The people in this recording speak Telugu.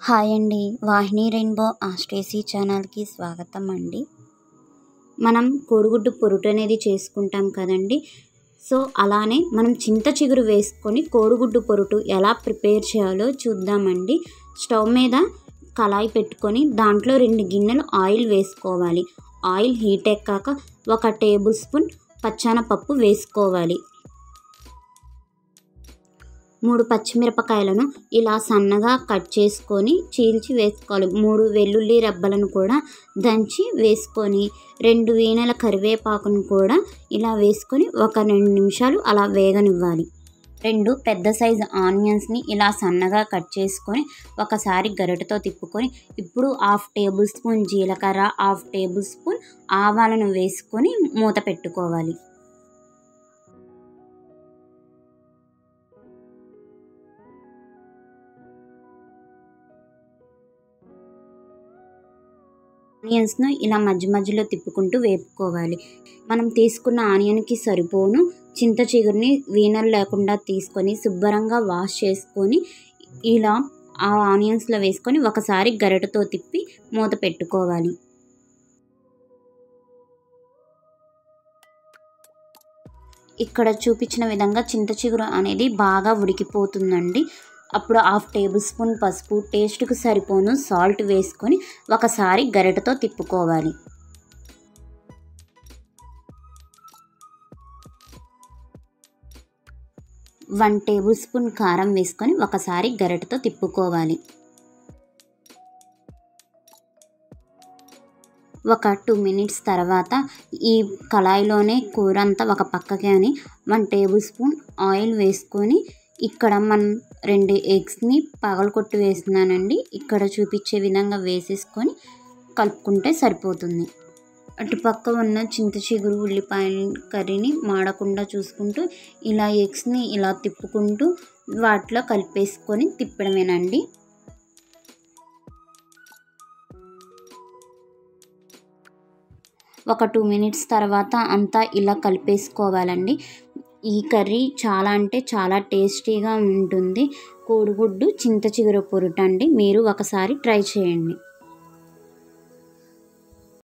హాయ్ అండి వాహిని రెయిన్బో ఆస్ట్రేసీ ఛానల్కి స్వాగతం అండి మనం కోడిగుడ్డు పొరుటు అనేది చేసుకుంటాం కదండి సో అలానే మనం చింత చిగురు వేసుకొని కోడిగుడ్డు పొరుటు ఎలా ప్రిపేర్ చేయాలో చూద్దామండి స్టవ్ మీద కళాయి పెట్టుకొని దాంట్లో రెండు గిన్నెలు ఆయిల్ వేసుకోవాలి ఆయిల్ హీట్ ఎక్కాక ఒక టేబుల్ స్పూన్ పచ్చానపప్పు వేసుకోవాలి మూడు పచ్చిమిరపకాయలను ఇలా సన్నగా కట్ చేసుకొని చీల్చి వేసుకోవాలి మూడు వెల్లుల్లి రెబ్బలను కూడా దంచి వేసుకొని రెండు వీణల కరివేపాకును కూడా ఇలా వేసుకొని ఒక రెండు నిమిషాలు అలా వేగనివ్వాలి రెండు పెద్ద సైజు ఆనియన్స్ని ఇలా సన్నగా కట్ చేసుకొని ఒకసారి గరిటతో తిప్పుకొని ఇప్పుడు హాఫ్ టేబుల్ స్పూన్ జీలకర్ర హాఫ్ టేబుల్ స్పూన్ ఆవాలను వేసుకొని మూత పెట్టుకోవాలి ఆనియన్స్ను ఇలా మధ్య మధ్యలో తిప్పుకుంటూ వేపుకోవాలి మనం తీసుకున్న ఆనియన్కి సరిపోను చింత చిగురిని వీనలు లేకుండా తీసుకొని శుభ్రంగా వాష్ చేసుకొని ఇలా ఆ ఆనియన్స్లో వేసుకొని ఒకసారి గరిటతో తిప్పి మూత పెట్టుకోవాలి ఇక్కడ చూపించిన విధంగా చింత చిగురు అనేది బాగా ఉడికిపోతుందండి అప్పుడు హాఫ్ టేబుల్ స్పూన్ పసుపు టేస్ట్కి సరిపోను సాల్ట్ వేసుకొని ఒకసారి గరిటతో తిప్పుకోవాలి వన్ టేబుల్ స్పూన్ కారం వేసుకొని ఒకసారి గరిటతో తిప్పుకోవాలి ఒక టూ మినిట్స్ తర్వాత ఈ కళాయిలోనే కూర అంతా ఒక పక్కకి అని వన్ టేబుల్ స్పూన్ ఆయిల్ వేసుకొని ఇక్కడ మనం రెండు ఎగ్స్ని పగలకొట్టి వేస్తున్నానండి ఇక్కడ చూపించే విధంగా వేసేసుకొని కలుపుకుంటే సరిపోతుంది అటుపక్క ఉన్న చింత చిగురు ఉల్లిపాయల కర్రీని మాడకుండా చూసుకుంటూ ఇలా ఎగ్స్ని ఇలా తిప్పుకుంటూ వాటిలో కలిపేసుకొని తిప్పడమేనండి ఒక టూ మినిట్స్ తర్వాత అంతా ఇలా కలిపేసుకోవాలండి ఈ కర్రీ చాలా అంటే చాలా టేస్టీగా ఉంటుంది కోడిగుడ్డు చింత చిగురు పొరుట అండి మీరు ఒకసారి ట్రై చేయండి